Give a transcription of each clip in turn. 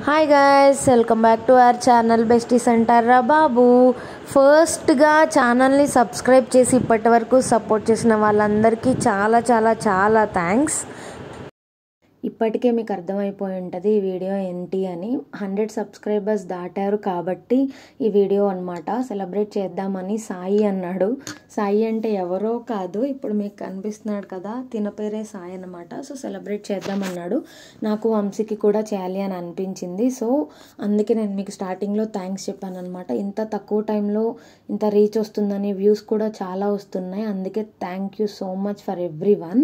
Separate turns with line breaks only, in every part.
hi guys welcome back to our channel besties అంటారా బాబు ఫస్ట్గా ఛానల్ని సబ్స్క్రైబ్ చేసి ఇప్పటి వరకు సపోర్ట్ చేసిన వాళ్ళందరికీ చాలా చాలా చాలా థ్యాంక్స్ ఇప్పటికే మీకు అర్థమైపోయి ఉంటుంది ఈ వీడియో ఏంటి అని హండ్రెడ్ సబ్స్క్రైబర్స్ దాటారు కాబట్టి ఈ వీడియో అనమాట సెలబ్రేట్ చేద్దామని సాయి అన్నాడు సాయి అంటే ఎవరో కాదు ఇప్పుడు మీకు కనిపిస్తున్నాడు కదా తిన పేరే సాయి అనమాట సో సెలబ్రేట్ చేద్దామన్నాడు నాకు వంశీకి కూడా చేయాలి అని అనిపించింది సో అందుకే నేను మీకు స్టార్టింగ్లో థ్యాంక్స్ చెప్పాను అనమాట ఇంత తక్కువ టైంలో ఇంత రీచ్ వస్తుందని వ్యూస్ కూడా చాలా వస్తున్నాయి అందుకే thank you so much for everyone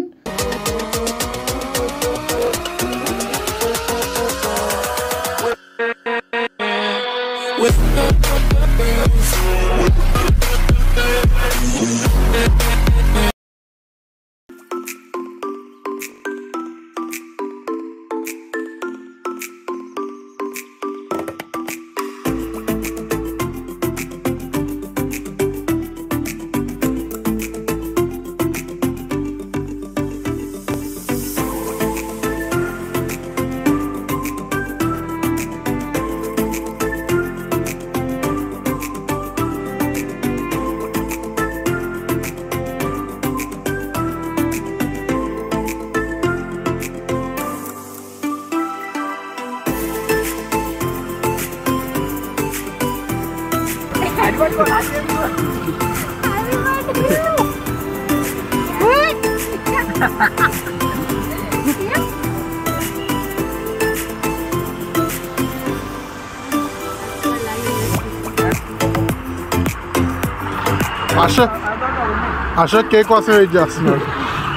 Ashok Ashok cake కోసం వెయిట్ చేస్తున్నాడు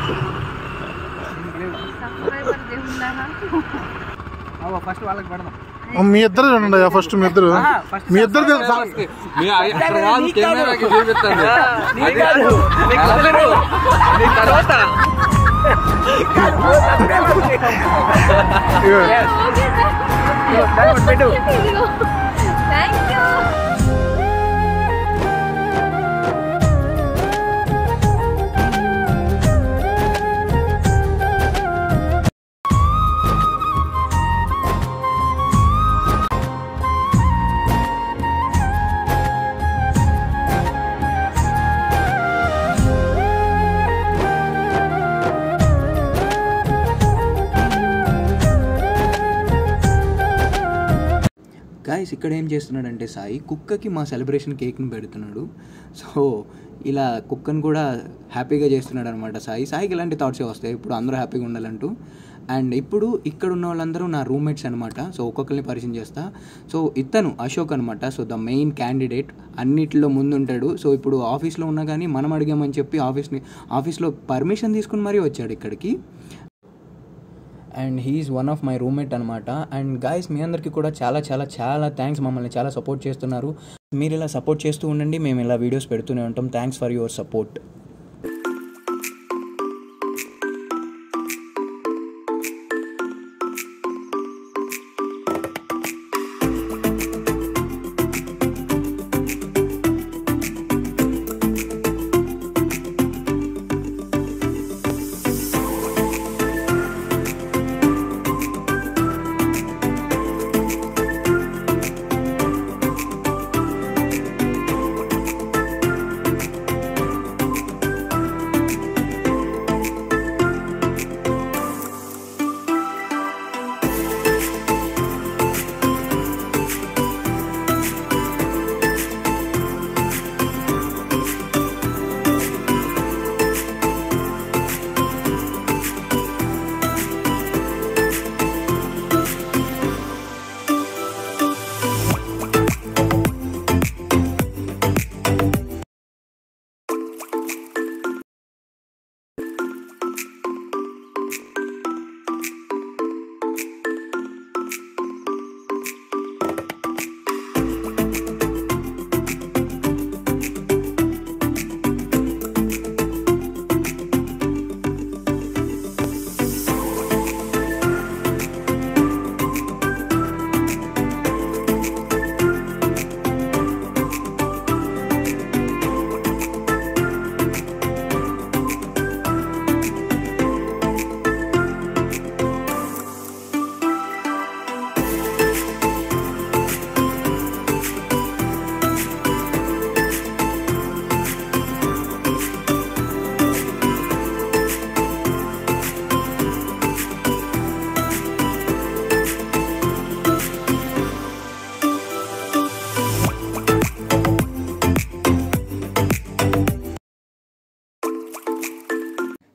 ఫస్ట్ వాళ్ళకి పెడదాం
మీ ఇద్దరు చూడండి ఫస్ట్ మీ ఇద్దరు మీ ఇద్దరు తెలుసా
మీ అక్కడ కాదు కెమెరాకి చూపిస్తాను తర్వాత
పెట్టు
థ్యాంక్ యూ
గాయస్ ఇక్కడ ఏం చేస్తున్నాడంటే సాయి కుక్కకి మా సెలబ్రేషన్ కేక్ని పెడుతున్నాడు సో ఇలా కుక్కను కూడా హ్యాపీగా చేస్తున్నాడు అనమాట సాయి సాయికి ఇలాంటి థాట్సే వస్తాయి ఇప్పుడు అందరూ హ్యాపీగా ఉండాలంటూ అండ్ ఇప్పుడు ఇక్కడ ఉన్న వాళ్ళందరూ నా రూమ్మేట్స్ అనమాట సో ఒక్కొక్కరిని పరిచయం చేస్తా సో ఇతను అశోక్ అనమాట సో ద మెయిన్ క్యాండిడేట్ అన్నిటిలో ముందుంటాడు సో ఇప్పుడు ఆఫీస్లో ఉన్నా కానీ మనం అడిగామని చెప్పి ఆఫీస్ని ఆఫీస్లో పర్మిషన్ తీసుకుని మరీ వచ్చాడు ఇక్కడికి and he's one of my roommate అనమాట అండ్ గాయస్ మీ అందరికీ కూడా చాలా చాలా చాలా థ్యాంక్స్ మమ్మల్ని చాలా సపోర్ట్ చేస్తున్నారు మీరు ఇలా సపోర్ట్ చేస్తూ ఉండండి మేము ఇలా వీడియోస్ పెడుతూనే ఉంటాం thanks for your support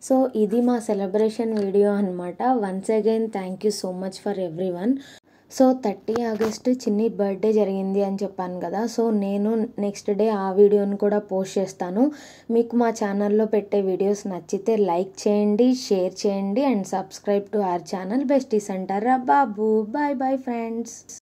so ఇది మా సెలబ్రేషన్ వీడియో అనమాట once again thank you so much for everyone so thirty August Chinni birthday జరిగింది అని చెప్పాను కదా సో నేను నెక్స్ట్ డే ఆ వీడియోని కూడా పోస్ట్ చేస్తాను మీకు మా ఛానల్లో పెట్టే వీడియోస్ నచ్చితే లైక్ చేయండి షేర్ చేయండి and subscribe to our channel besties అంటారా బాబు బాయ్ బాయ్ ఫ్రెండ్స్